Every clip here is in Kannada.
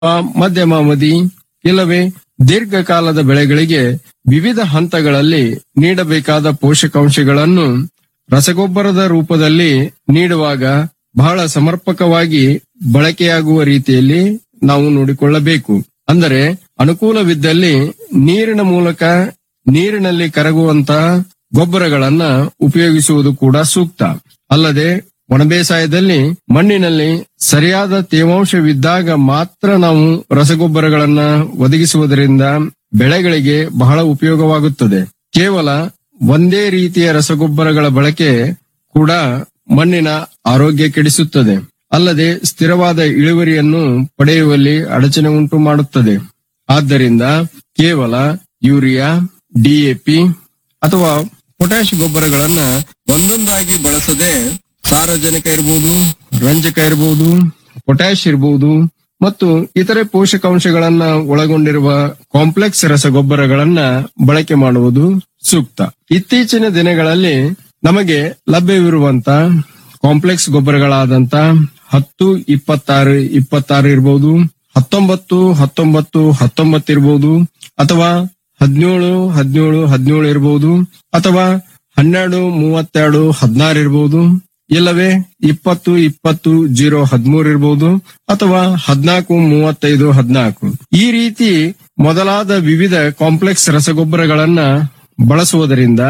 ಮಧ್ಯಮ ಅವಧಿ ಇಲ್ಲವೇ ದೀರ್ಘಕಾಲದ ಬೆಳೆಗಳಿಗೆ ವಿವಿಧ ಹಂತಗಳಲ್ಲಿ ನೀಡಬೇಕಾದ ಪೋಷಕಾಂಶಗಳನ್ನು ರಸಗೊಬ್ಬರದ ರೂಪದಲ್ಲಿ ನೀಡುವಾಗ ಬಹಳ ಸಮರ್ಪಕವಾಗಿ ಬಳಕೆಯಾಗುವ ರೀತಿಯಲ್ಲಿ ನಾವು ನೋಡಿಕೊಳ್ಳಬೇಕು ಅಂದರೆ ಅನುಕೂಲವಿದ್ದಲ್ಲಿ ನೀರಿನ ಮೂಲಕ ನೀರಿನಲ್ಲಿ ಕರಗುವಂತಹ ಗೊಬ್ಬರಗಳನ್ನ ಉಪಯೋಗಿಸುವುದು ಕೂಡ ಸೂಕ್ತ ಅಲ್ಲದೆ ಒಣಬೇಸಾಯದಲ್ಲಿ ಮಣ್ಣಿನಲ್ಲಿ ಸರಿಯಾದ ತೇವಾಂಶವಿದ್ದಾಗ ಮಾತ್ರ ನಾವು ರಸಗೊಬ್ಬರಗಳನ್ನ ಒದಗಿಸುವುದರಿಂದ ಬೆಳೆಗಳಿಗೆ ಬಹಳ ಉಪಯೋಗವಾಗುತ್ತದೆ ಕೇವಲ ಒಂದೇ ರೀತಿಯ ರಸಗೊಬ್ಬರಗಳ ಬಳಕೆ ಕೂಡ ಮಣ್ಣಿನ ಆರೋಗ್ಯ ಕೆಡಿಸುತ್ತದೆ ಅಲ್ಲದೆ ಸ್ಥಿರವಾದ ಇಳುವರಿಯನ್ನು ಪಡೆಯುವಲ್ಲಿ ಅಡಚಣೆ ಉಂಟು ಮಾಡುತ್ತದೆ ಆದ್ದರಿಂದ ಕೇವಲ ಯೂರಿಯಾ ಡಿಎಪಿ ಅಥವಾ ಪೊಟ್ಯಾಶ್ ಗೊಬ್ಬರಗಳನ್ನ ಒಂದೊಂದಾಗಿ ಬಳಸದೆ ಸಾರಜನಕ ಇರಬಹುದು ರಂಜಕ ಇರಬಹುದು ಪೊಟ್ಯಾಶ್ ಇರಬಹುದು ಮತ್ತು ಇತರೆ ಪೋಷಕಾಂಶಗಳನ್ನ ಒಳಗೊಂಡಿರುವ ಕಾಂಪ್ಲೆಕ್ಸ್ ರಸಗೊಬ್ಬರಗಳನ್ನ ಬಳಕೆ ಮಾಡುವುದು ಸೂಕ್ತ ಇತ್ತೀಚಿನ ದಿನಗಳಲ್ಲಿ ನಮಗೆ ಲಭ್ಯವಿರುವಂತ ಕಾಂಪ್ಲೆಕ್ಸ್ ಗೊಬ್ಬರಗಳಾದಂತ ಹತ್ತು ಇಪ್ಪತ್ತಾರು ಇಪ್ಪತ್ತಾರು ಇರಬಹುದು ಹತ್ತೊಂಬತ್ತು ಹತ್ತೊಂಬತ್ತು ಹತ್ತೊಂಬತ್ತು ಇರಬಹುದು ಅಥವಾ ಹದಿನೇಳು ಹದಿನೇಳು ಹದಿನೇಳು ಇರಬಹುದು ಅಥವಾ ಹನ್ನೆರಡು ಮೂವತ್ತೆರಡು ಹದಿನಾರು ಇರಬಹುದು ಇಲ್ಲವೇ ಇಪ್ಪತ್ತು ಇಪ್ಪತ್ತು ಜೀರೋ ಹದಿಮೂರು ಇರಬಹುದು ಅಥವಾ ಹದಿನಾಲ್ಕು ಮೂವತ್ತೈದು ಹದಿನಾಲ್ಕು ಈ ರೀತಿ ಮೊದಲಾದ ವಿವಿಧ ಕಾಂಪ್ಲೆಕ್ಸ್ ರಸಗೊಬ್ಬರಗಳನ್ನ ಬಳಸುವುದರಿಂದ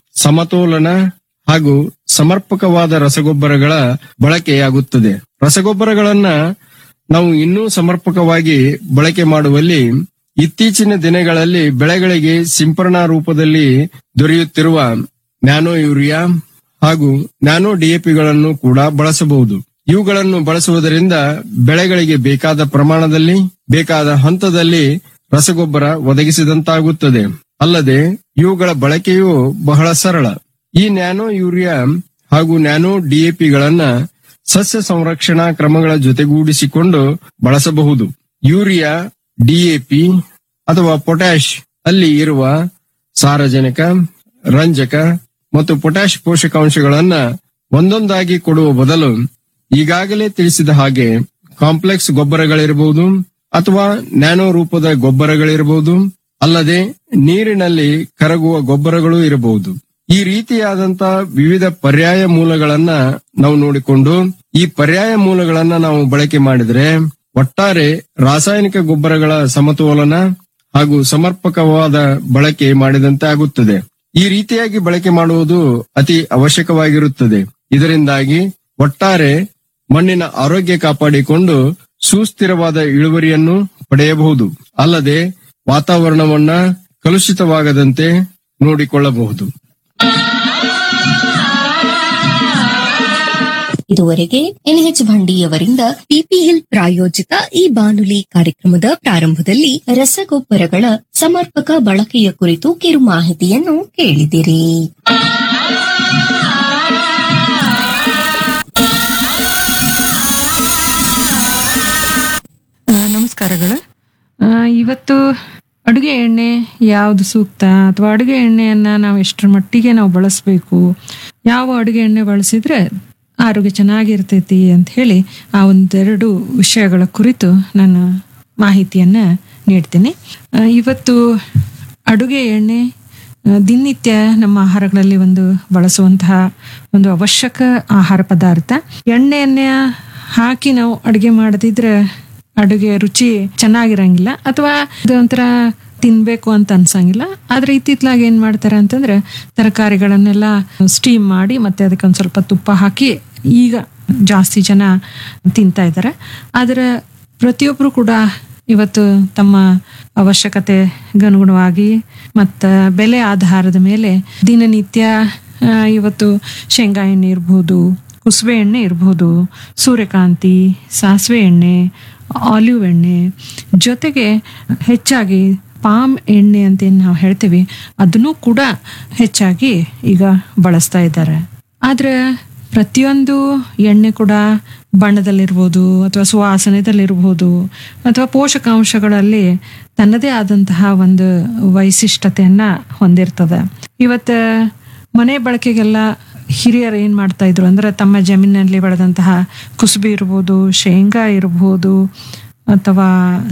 ಸಮತೋಲನ ಹಾಗೂ ಸಮರ್ಪಕವಾದ ರಸಗೊಬ್ಬರಗಳ ಬಳಕೆಯಾಗುತ್ತದೆ ರಸಗೊಬ್ಬರಗಳನ್ನ ನಾವು ಇನ್ನೂ ಸಮರ್ಪಕವಾಗಿ ಬಳಕೆ ಮಾಡುವಲ್ಲಿ ಇತ್ತೀಚಿನ ದಿನಗಳಲ್ಲಿ ಬೆಳೆಗಳಿಗೆ ಸಿಂಪರಣಾ ರೂಪದಲ್ಲಿ ದೊರೆಯುತ್ತಿರುವ ನ್ಯಾನೋ ಯೂರಿಯಾ ಹಾಗೂ ನ್ಯಾನೋ ಡಿಎಪಿಗಳನ್ನು ಕೂಡ ಬಳಸಬಹುದು ಇವುಗಳನ್ನು ಬಳಸುವುದರಿಂದ ಬೆಳೆಗಳಿಗೆ ಬೇಕಾದ ಪ್ರಮಾಣದಲ್ಲಿ ಬೇಕಾದ ಹಂತದಲ್ಲಿ ರಸಗೊಬ್ಬರ ಒದಗಿಸಿದಂತಾಗುತ್ತದೆ ಅಲ್ಲದೆ ಇವುಗಳ ಬಳಕೆಯು ಬಹಳ ಸರಳ ಈ ನ್ಯಾನೋ ಯೂರಿಯಾ ಹಾಗೂ ನ್ಯಾನೋ ಡಿಎಪಿಗಳನ್ನ ಸಸ್ಯ ಸಂರಕ್ಷಣಾ ಕ್ರಮಗಳ ಜೊತೆಗೂಡಿಸಿಕೊಂಡು ಬಳಸಬಹುದು ಯೂರಿಯಾ ಡಿಎಪಿ ಅಥವಾ ಪೊಟ್ಯಾಶ್ ಅಲ್ಲಿ ಇರುವ ಸಾರಜನಕ ರಂಜಕ ಮತ್ತು ಪೊಟ್ಯಾಶ್ ಪೋಷಕಾಂಶಗಳನ್ನ ಒಂದೊಂದಾಗಿ ಕೊಡುವ ಬದಲು ಈಗಾಗಲೇ ತಿಳಿಸಿದ ಹಾಗೆ ಕಾಂಪ್ಲೆಕ್ಸ್ ಗೊಬ್ಬರಗಳಿರಬಹುದು ಅಥವಾ ನ್ಯಾನೋ ರೂಪದ ಗೊಬ್ಬರಗಳಿರಬಹುದು ಅಲ್ಲದೆ ನೀರಿನಲ್ಲಿ ಕರಗುವ ಗೊಬ್ಬರಗಳು ಇರಬಹುದು ಈ ರೀತಿಯಾದಂತ ವಿವಿಧ ಪರ್ಯಾಯ ಮೂಲಗಳನ್ನ ನಾವು ನೋಡಿಕೊಂಡು ಈ ಪರ್ಯಾಯ ಮೂಲಗಳನ್ನ ನಾವು ಬಳಕೆ ಮಾಡಿದ್ರೆ ಒಟ್ಟಾರೆ ರಾಸಾಯನಿಕ ಗೊಬ್ಬರಗಳ ಸಮತೋಲನ ಹಾಗೂ ಸಮರ್ಪಕವಾದ ಬಳಕೆ ಮಾಡಿದಂತೆ ಆಗುತ್ತದೆ ಈ ರೀತಿಯಾಗಿ ಬಳಕೆ ಮಾಡುವುದು ಅತಿ ಅವಶ್ಯಕವಾಗಿರುತ್ತದೆ ಇದರಿಂದಾಗಿ ಒಟ್ಟಾರೆ ಮಣ್ಣಿನ ಆರೋಗ್ಯ ಕಾಪಾಡಿಕೊಂಡು ಸುಸ್ಥಿರವಾದ ಇಳುವರಿಯನ್ನು ಪಡೆಯಬಹುದು ಅಲ್ಲದೆ ವಾತಾವರಣವನ್ನ ಕಲುಷಿತವಾಗದಂತೆ ನೋಡಿಕೊಳ್ಳಬಹುದು ಇದುವರೆಗೆ ಎನ್ಎಚ್ ಭಂಡಿಯವರಿಂದ ಪಿಪಿಎಲ್ ಪ್ರಾಯೋಜಿತ ಈ ಬಾನುಲಿ ಕಾರ್ಯಕ್ರಮದ ಪ್ರಾರಂಭದಲ್ಲಿ ರಸಗೊಬ್ಬರಗಳ ಸಮರ್ಪಕ ಬಳಕೆಯ ಕುರಿತು ಕಿರು ಮಾಹಿತಿಯನ್ನು ಕೇಳಿದಿರಿ ಆ, ನಮಸ್ಕಾರಗಳು ಆ, ಇವತ್ತು ಅಡುಗೆ ಎಣ್ಣೆ ಯಾವುದು ಸೂಕ್ತ ಅಥವಾ ಅಡುಗೆ ಎಣ್ಣೆಯನ್ನ ನಾವು ಎಷ್ಟರ ಮಟ್ಟಿಗೆ ನಾವು ಬಳಸಬೇಕು ಯಾವ ಅಡುಗೆ ಎಣ್ಣೆ ಬಳಸಿದ್ರೆ ಆರೋಗ್ಯ ಚೆನ್ನಾಗಿರ್ತೈತಿ ಅಂತ ಹೇಳಿ ಆ ಒಂದೆರಡು ವಿಷಯಗಳ ಕುರಿತು ನಾನು ಮಾಹಿತಿಯನ್ನ ನೀಡ್ತೀನಿ ಆ, ಇವತ್ತು ಅಡುಗೆ ಎಣ್ಣೆ ಆ, ದಿನನಿತ್ಯ ನಮ್ಮ ಆಹಾರಗಳಲ್ಲಿ ಒಂದು ಬಳಸುವಂತಹ ಒಂದು ಅವಶ್ಯಕ ಆಹಾರ ಪದಾರ್ಥ ಎಣ್ಣೆಯನ್ನ ಹಾಕಿ ನಾವು ಅಡುಗೆ ಮಾಡದಿದ್ರೆ ಅಡುಗೆ ರುಚಿ ಚೆನ್ನಾಗಿರಂಗಿಲ್ಲ ಅಥವಾ ಇದು ಒಂಥರ ತಿನ್ಬೇಕು ಅಂತ ಅನ್ಸಂಗಿಲ್ಲ ಆದ್ರೆ ಇತ್ತಿತ್ಲಾಗ ಏನ್ ಮಾಡ್ತಾರೆ ಅಂತಂದ್ರೆ ತರಕಾರಿಗಳನ್ನೆಲ್ಲ ಸ್ಟೀಮ್ ಮಾಡಿ ಮತ್ತೆ ಅದಕ್ಕೆ ಒಂದ್ ಸ್ವಲ್ಪ ತುಪ್ಪ ಹಾಕಿ ಈಗ ಜಾಸ್ತಿ ಜನ ತಿಂತಾ ಇದ್ದಾರೆ ಆದ್ರೆ ಪ್ರತಿಯೊಬ್ರು ಕೂಡ ಇವತ್ತು ತಮ್ಮ ಅವಶ್ಯಕತೆಗೆ ಅನುಗುಣವಾಗಿ ಮತ್ತು ಬೆಲೆ ಆಧಾರದ ಮೇಲೆ ದಿನನಿತ್ಯ ಆ, ಇವತ್ತು ಶೇಂಗಾ ಎಣ್ಣೆ ಇರ್ಬೋದು ಕುಸುಬೆ ಎಣ್ಣೆ ಇರ್ಬೋದು ಸೂರ್ಯಕಾಂತಿ ಸಾಸಿವೆ ಎಣ್ಣೆ ಆಲಿವ್ ಎಣ್ಣೆ ಜೊತೆಗೆ ಹೆಚ್ಚಾಗಿ ಪಾಮ್ ಎಣ್ಣೆ ಅಂತ ಏನ್ ನಾವು ಹೇಳ್ತೀವಿ ಅದನ್ನು ಕೂಡ ಹೆಚ್ಚಾಗಿ ಈಗ ಬಳಸ್ತಾ ಇದ್ದಾರೆ ಆದ್ರೆ ಪ್ರತಿಯೊಂದು ಎಣ್ಣೆ ಕೂಡ ಬಣ್ಣದಲ್ಲಿರ್ಬೋದು ಅಥವಾ ಸುವಾಸನೆದಲ್ಲಿರ್ಬೋದು ಅಥವಾ ಪೋಷಕಾಂಶಗಳಲ್ಲಿ ತನ್ನದೇ ಆದಂತಹ ಒಂದು ವೈಶಿಷ್ಟ್ಯತೆಯನ್ನ ಹೊಂದಿರ್ತದೆ ಇವತ್ತು ಮನೆ ಬಳಕೆಗೆಲ್ಲ ಹಿರಿಯರು ಏನು ಮಾಡ್ತಾ ಇದ್ರು ಅಂದ್ರೆ ತಮ್ಮ ಜಮೀನಿನಲ್ಲಿ ಬೆಳೆದಂತಹ ಕುಸುಬಿ ಇರ್ಬೋದು ಶೇಂಗಾ ಇರ್ಬೋದು ಅಥವಾ